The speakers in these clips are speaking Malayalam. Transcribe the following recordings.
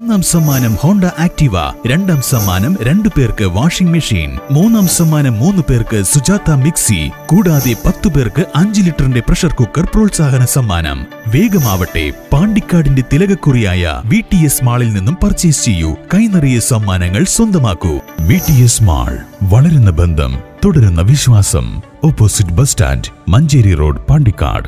ഒന്നാം സമ്മാനം ഹോണ്ട ആക്ടിവ രണ്ടാം സമ്മാനം രണ്ടു പേർക്ക് വാഷിംഗ് മെഷീൻ മൂന്നാം സമ്മാനം മൂന്ന് പേർക്ക് സുജാത മിക്സി കൂടാതെ പത്തു പേർക്ക് അഞ്ച് ലിറ്ററിന്റെ പ്രഷർ കുക്കർ പ്രോത്സാഹന സമ്മാനം വേഗമാവട്ടെ പാണ്ടിക്കാടിന്റെ തിലകക്കുറിയായ വി ടി എസ് മാളിൽ നിന്നും പർച്ചേസ് ചെയ്യൂ കൈനിറിയ സമ്മാനങ്ങൾ സ്വന്തമാക്കൂ വി ടി എസ് മാൾ വളരുന്ന ബന്ധം തുടരുന്ന വിശ്വാസം opposite bus stand Manjeri road Pandikkad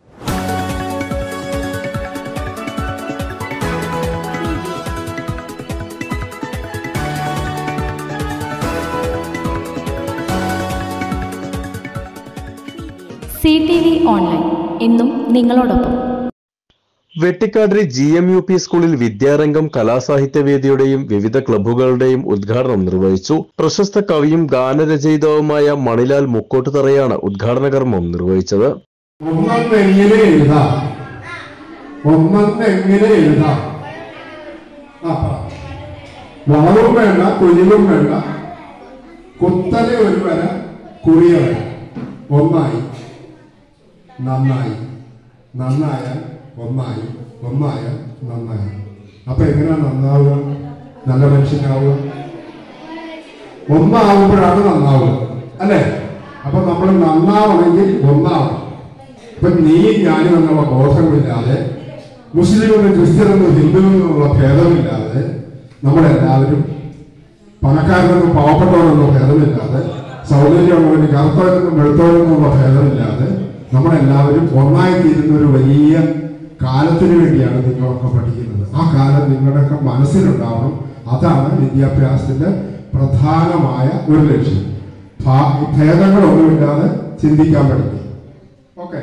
C T V online എന്നും നിങ്ങളോടൊപ്പം Vettikattiri G M U P സ്കൂളിൽ വിദ്യാരംഗം കലാസാഹിത്യവേദിയുടെയും വിവിധ ക്ലബ്ബുകളുടെയും ഉദ്ഘാടനം നിർവഹിച്ചു പ്രശസ്ത കവിയും ഗാനരചയിതാവുമായ മണിലാൽ മുക്കോട്ടുതറയാണ് ഉദ്ഘാടന കർമ്മം നിർവഹിച്ചത് ഒന്നെന്ന് എങ്ങനെ എഴുതാം ഒന്നെന്ന് എങ്ങനെ എഴുതാം ആ പറ വളവും വേണ്ട കുഴിവും വേണ്ട കുത്തനെ ഒരു വര കുറിയ വര ഒന്നായി നന്നായി നന്നായാൽ ഒന്നായി ഒന്നായാൽ നന്നായി അപ്പൊ എങ്ങനെയാ നന്നാവുക നല്ല മനുഷ്യനാവുക ഒന്നാവുമ്പോഴാണ് നന്നാവുക അല്ലേ അപ്പൊ നമ്മൾ നന്നാവണമെങ്കിൽ ഒന്നാവണം ഇപ്പൊ നീ ഞാനും എന്നുള്ള ബോധമില്ലാതെ മുസ്ലിമെന്നും ക്രിസ്ത്യനെന്നും ഹിന്ദുവെന്നുള്ള ഭേദമില്ലാതെ നമ്മളെല്ലാവരും പണക്കാരനെന്നും പാവപ്പെട്ടവരെന്നും ഭേദമില്ലാതെ സൗന്ദര്യമുള്ളവന് കറുത്തവരെന്നും വെളുത്തവരെന്നുള്ള ഭേദമില്ലാതെ നമ്മളെല്ലാവരും ഒന്നായി തീരുന്ന ഒരു വലിയ കാലത്തിന് വേണ്ടിയാണ് നിങ്ങളൊക്കെ പഠിക്കുന്നത് ആ കാലം നിങ്ങളുടെയൊക്കെ മനസ്സിലുണ്ടാവണം അതാണ് വിദ്യാഭ്യാസത്തിന്റെ പ്രധാനമായ ഒരു ലക്ഷ്യം ഭാ- ഭേദങ്ങളൊന്നുമില്ലാതെ ചിന്തിക്കാൻ പഠിക്കും okay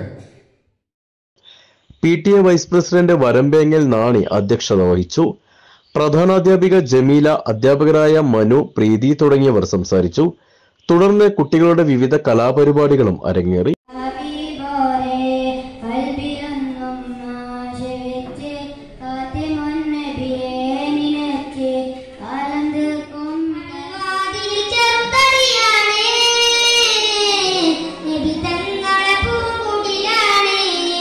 P T A vice president വരമ്പേങ്ങൽ നാണി അധ്യക്ഷത വഹിച്ചു പ്രധാനാധ്യാപിക ജമീല അധ്യാപകരായ മനു പ്രീതി തുടങ്ങിയവർ സംസാരിച്ചു തുടർന്ന് കുട്ടികളുടെ വിവിധ കലാപരിപാടികളും അരങ്ങേറി ഹബീബോരെ കൽബിലൊന്നും നാശിച്ച് കാത്തിമുന്നബിയെ നിനച്ച് കാലം തീർക്കും വാതിൽ ചെറുതടിയാണേ നബി തങ്ങളെ പൂങ്കുടിലാണേ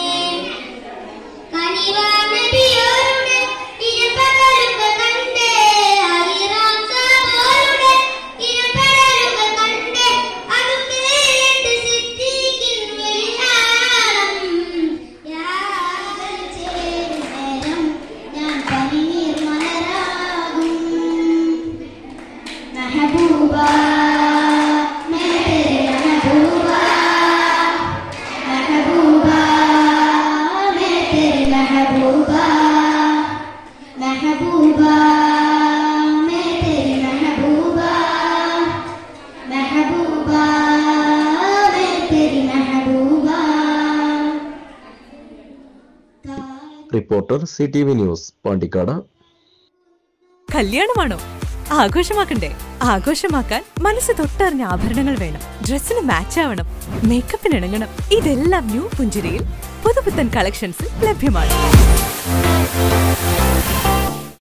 കനിവാ നബിയോരുടെ ഇരുപകലുകൾ കണ്ട് ഹൈറാം സാബോരുടെ ഇരുപകലുകൾ കണ്ട് അത് കേട്ട് സിദ്ദീഖിൻ വിളിയാളം. യാതൊരു ചേരുന്നേരം ഞാൻ പനിനീർ മലരാകും മെഹബൂബ മേരെ മെഹബൂബ महबूबा मैं तेरी महबूबा महबूबा मैं तेरी महबूबा महबूबा मैं तेरी महबूबा reporter C T V news Pandikkad കല്യാണമാണോ ആഘോഷമാക്കണ്ടേ ആഘോഷമാക്കാൻ മനസ്സ് തൊട്ടറിഞ്ഞ ആഭരണങ്ങൾ വേണം ഡ്രസ്സിന് മാച്ച് ആവണം മേക്കപ്പിന് ഇണങ്ങണം ഇതെല്ലാം ന്യൂ പുഞ്ചിരിയിൽ പുതുപുത്തൻ കളക്ഷൻസിൽ ലഭ്യമാണ്